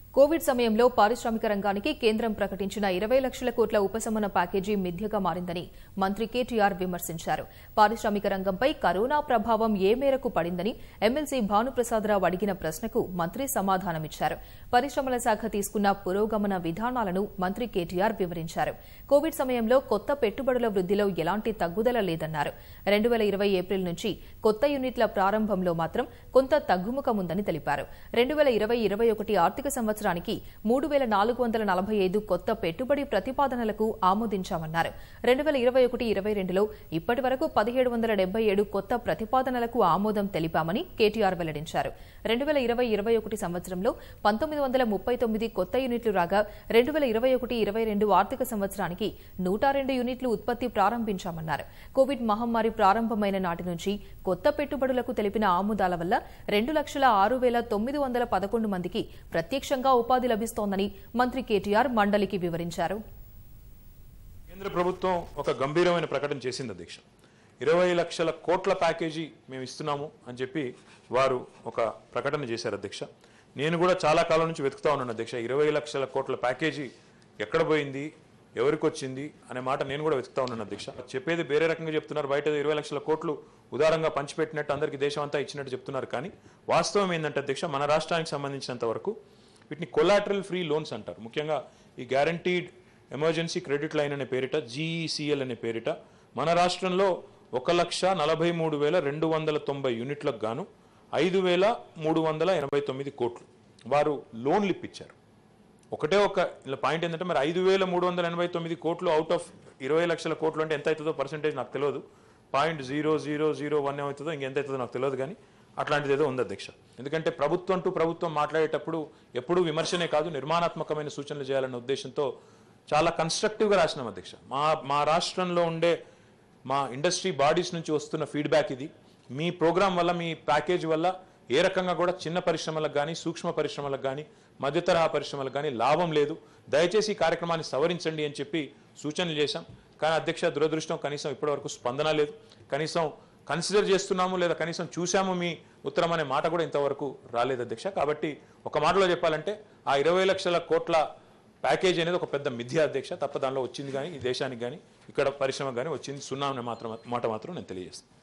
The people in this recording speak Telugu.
కోవిడ్ సమయంలో పారిశ్రామిక రంగానికి కేంద్రం ప్రకటించిన ఇరవై లక్షల కోట్ల ఉపశమన ప్యాకేజీ మిథ్యగా మారిందని మంత్రి కేటీఆర్ విమర్శించారు పారిశ్రామిక రంగంపై కరోనా ప్రభావం ఏ మేరకు పడిందని ఎమ్మెల్సీ భానుప్రసాదరావు అడిగిన ప్రశ్నకు మంత్రి సమాధానమిచ్చారు పరిశ్రమల శాఖ తీసుకున్న పురోగమన విధానాలను మంత్రి కేటీఆర్ వివరించారు కోవిడ్ సమయంలో కొత్త పెట్టుబడుల వృద్దిలో ఎలాంటి తగ్గుదల లేదన్నారు రెండు వేల ఇరవై ఏప్రిల్ నుంచి కొత్త యూనిట్ల ప్రారంభంలో మాత్రం కొంత తగ్గుముఖముందని తెలిపారు రెండు వేల ఇరవై ఇరవై ఒకటి ఆర్థిక సంవత్సరానికి మూడు వేల నాలుగు వందల నలభై ఐదు కొత్త పెట్టుబడి ప్రతిపాదనలకు ఆమోదించామన్నారు రెండు వేల ఇరవై ఒకటి ఇరవై రెండులో ఇప్పటి వరకు పదిహేడు వందల డెబ్బై ఏడు కొత్త ప్రతిపాదనలకు ఆమోదం తెలిపామని కేటీఆర్ వెల్లడించారు రెండు వేల ఇరవై ఇరవై ఒకటి సంవత్సరంలో పంతొమ్మిది వందల ముప్పై తొమ్మిది కొత్త యూనిట్లు రాగా రెండు వేల ఇరవై ఒకటి ఇరవై రెండు ఆర్థిక సంవత్సరానికి నూట రెండు యూనిట్లు ఉత్పత్తి ప్రారంభించామన్నారు కోవిడ్ మహమ్మారి ప్రారంభమైన నాటి నుంచి కొత్త పెట్టుబడులకు తెలిపిన ఆమోదాల వల్ల రెండు లక్షల ఆరు వేల తొమ్మిది వందల పదకొండు మందికి ప్రత్యక్షంగా ఉపాధి లభిస్తోందని మంత్రి కేటీఆర్ మండలికి వివరించారు కేంద్ర ప్రభుత్వం ఒక గంభీరమైన ప్రకటన చేసింది అధ్యక్ష ఇరవై లక్షల కోట్ల ప్యాకేజీ మేము ఇస్తున్నాము అని చెప్పి వారు ఒక ప్రకటన చేశారు అధ్యక్ష నేను కూడా చాలా కాలం నుంచి వెతుకుతా ఉన్నాను అధ్యక్ష ఇరవై లక్షల కోట్ల ప్యాకేజీ ఎక్కడ పోయింది ఎవరికి వచ్చింది అనే మాట నేను కూడా వెతుకుతా ఉన్నాను అధ్యక్ష చెప్పేది వేరే రకంగా చెప్తున్నారు బయట ఇరవై లక్షల కోట్లు ఉదారంగా పంచిపెట్టినట్టు అందరికీ దేశం అంతా ఇచ్చినట్టు చెప్తున్నారు కానీ వాస్తవం ఏంటంటే అధ్యక్ష మన రాష్ట్రానికి సంబంధించినంత వరకు వీటిని కొలాటరల్ ఫ్రీ లోన్స్ అంటారు ముఖ్యంగా ఈ గ్యారంటీడ్ ఎమర్జెన్సీ క్రెడిట్ లైన్ అనే పేరిట జీఈసీఎల్ అనే పేరిట మన రాష్ట్రంలో ఒక లక్ష నలభై మూడు వేల రెండు వందల తొంభై యూనిట్లకు గాను ఐదు వేల మూడు వందల ఎనభై తొమ్మిది కోట్లు వారు లోన్లు ఇప్పించారు ఒకటే ఒక ఇలా పాయింట్ ఏంటంటే మరి ఐదు వేల మూడు వందల ఎనభై తొమ్మిది కోట్లు అవుట్ ఆఫ్ ఇరవై లక్షల కోట్లు అంటే ఎంత అవుతుందో పర్సెంటేజ్ నాకు తెలియదు point zero zero zero one ఏమవుతుందో ఇంకెంత అవుతుందో నాకు తెలియదు కానీ అట్లాంటిది ఏదో ఉంది అధ్యక్ష ఎందుకంటే ప్రభుత్వం టు ప్రభుత్వం మాట్లాడేటప్పుడు ఎప్పుడూ విమర్శనే కాదు నిర్మాణాత్మకమైన సూచనలు చేయాలన్న ఉద్దేశంతో చాలా కన్స్ట్రక్టివ్గా రాసినాం అధ్యక్ష మా మా రాష్ట్రంలో ఉండే మా ఇండస్ట్రీ బాడీస్ నుంచి వస్తున్న ఫీడ్బ్యాక్ ఇది మీ ప్రోగ్రాం వల్ల మీ ప్యాకేజ్ వల్ల ఏ రకంగా కూడా చిన్న పరిశ్రమలకు కానీ సూక్ష్మ పరిశ్రమలకు కానీ మధ్యతరహా పరిశ్రమలకు కానీ లాభం లేదు దయచేసి ఈ కార్యక్రమాన్ని సవరించండి అని చెప్పి సూచనలు చేశాం కానీ అధ్యక్ష దురదృష్టం కనీసం ఇప్పటివరకు స్పందన లేదు కనీసం కన్సిడర్ చేస్తున్నాము లేదా కనీసం చూశాము మీ ఉత్తరం అనే మాట కూడా ఇంతవరకు రాలేదు అధ్యక్ష కాబట్టి ఒక మాటలో చెప్పాలంటే ఆ ఇరవై లక్షల కోట్ల ప్యాకేజ్ అనేది ఒక పెద్ద మిథ్య అధ్యక్ష తప్ప దానిలో వచ్చింది కానీ ఈ దేశానికి కానీ ఇక్కడ పరిశ్రమ కానీ వచ్చింది సున్నా అనే మాత్రం మాట మాత్రం నేను తెలియజేస్తాను